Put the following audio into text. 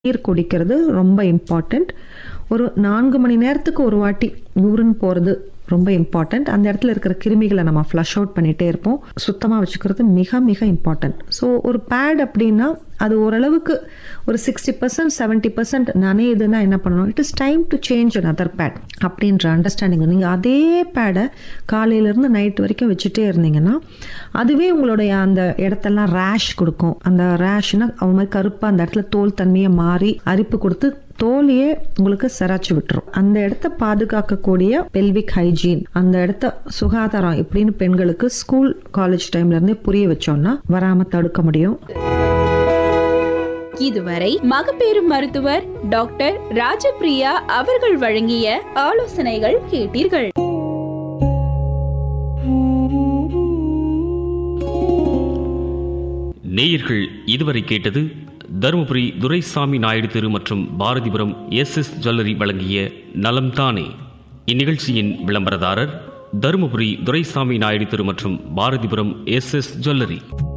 நீர் குடிக்கிறது ரொம்ப இம்பார்ட்டண்ட் ஒரு நான்கு மணி நேரத்துக்கு ஒரு வாட்டி யூரின் போகிறது ரொம்ப இம்பார்ட்டண்ட் அந்த இடத்துல இருக்கிற கிருமிகளை நம்ம ஃப்ளஷ் அவுட் பண்ணிகிட்டே இருப்போம் சுத்தமாக வச்சுக்கிறது மிக மிக இம்பார்ட்டண்ட் ஸோ ஒரு பேட் அப்படின்னா அது ஓரளவுக்கு ஒரு சிக்ஸ்டி பர்சன்ட் செவன்ட்டி பர்சன்ட் நனையுதுன்னா என்ன பண்ணணும் it is time to change other pad அப்படின்ற அண்டர்ஸ்டாண்டிங் நீங்கள் அதே பேடை காலையிலேருந்து நைட் வரைக்கும் வச்சுட்டே இருந்தீங்கன்னா அதுவே உங்களுடைய அந்த இடத்தெல்லாம் ரேஷ் கொடுக்கும் அந்த ரேஷ்னா அவங்க மாதிரி கருப்பாக அந்த இடத்துல தோல் தன்மையை மாறி அரிப்பு கொடுத்து தோலையே உங்களுக்கு சராச்சு விட்டுரும் அந்த இடத்த பாதுகாக்கக்கூடிய பெல்விக் ஹைஜீன் அந்த இடத்த சுகாதாரம் எப்படின்னு பெண்களுக்கு ஸ்கூல் காலேஜ் டைம்ல இருந்தே புரிய வச்சோம்னா வராம தடுக்க முடியும் இதுவரை மகப்பேறு மருத்துவர் டாக்டர் ராஜபிரியா அவர்கள் வழங்கிய ஆலோசனைகள் கேட்டீர்கள் நேயர்கள் இதுவரை கேட்டது தருமபுரி துரைசாமி நாயுடு தெரு மற்றும் பாரதிபுரம் எஸ் எஸ் ஜுவல்லரி வழங்கிய நலம் தானே இந்நிகழ்ச்சியின் விளம்பரதாரர் தருமபுரி துரைசாமி நாயுடு தெரு மற்றும் பாரதிபுரம் எஸ் எஸ் ஜுவல்லரி